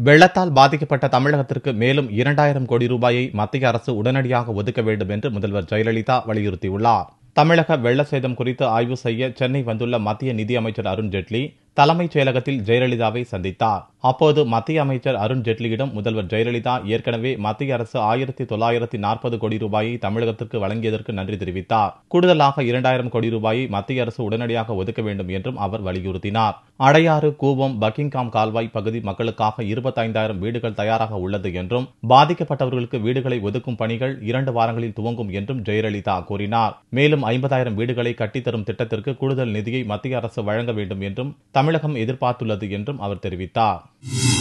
வெள்ளத்தால் பாதிக்கப்பட்ட தமிழகத்திற்கு மேலும் இரண்டாயிரம் கோடி ரூபாயை மத்திய அரசு உடனடியாக ஒதுக்க வேண்டும் என்று முதல்வர் ஜெயலலிதா வலியுறுத்தியுள்ளார் தமிழக வெள்ள சேதம் குறித்து ஆய்வு செய்ய சென்னை வந்துள்ள மத்திய நிதியமைச்சர் அருண் ஜேட்லி தலைமைச் செயலகத்தில் ஜெயலலிதாவை சந்தித்தார் அப்போது மத்திய அமைச்சர் அருண் ஜேட்லியிடம் முதல்வர் ஜெயலலிதா ஏற்கனவே மத்திய அரசு ஆயிரத்தி தொள்ளாயிரத்தி நாற்பது கோடி ரூபாயை தமிழகத்திற்கு வழங்கியதற்கு நன்றி தெரிவித்தார் கூடுதலாக இரண்டாயிரம் கோடி ரூபாயை மத்திய அரசு உடனடியாக ஒதுக்க வேண்டும் என்றும் அவர் வலியுறுத்தினார் அடையாறு கூவம் பக்கிங்காம் கால்வாய் பகுதி மக்களுக்காக இருபத்தைந்தாயிரம் வீடுகள் தயாராக உள்ளது என்றும் பாதிக்கப்பட்டவர்களுக்கு வீடுகளை ஒதுக்கும் பணிகள் இரண்டு வாரங்களில் துவங்கும் என்றும் ஜெயலலிதா கூறினார் மேலும் ஐம்பதாயிரம் வீடுகளை கட்டித்தரும் திட்டத்திற்கு கூடுதல் நிதியை மத்திய அரசு வழங்க வேண்டும் என்றும் தமிழகம் எதிர்பார்த்துள்ளது என்றும் அவர் தெரிவித்தார்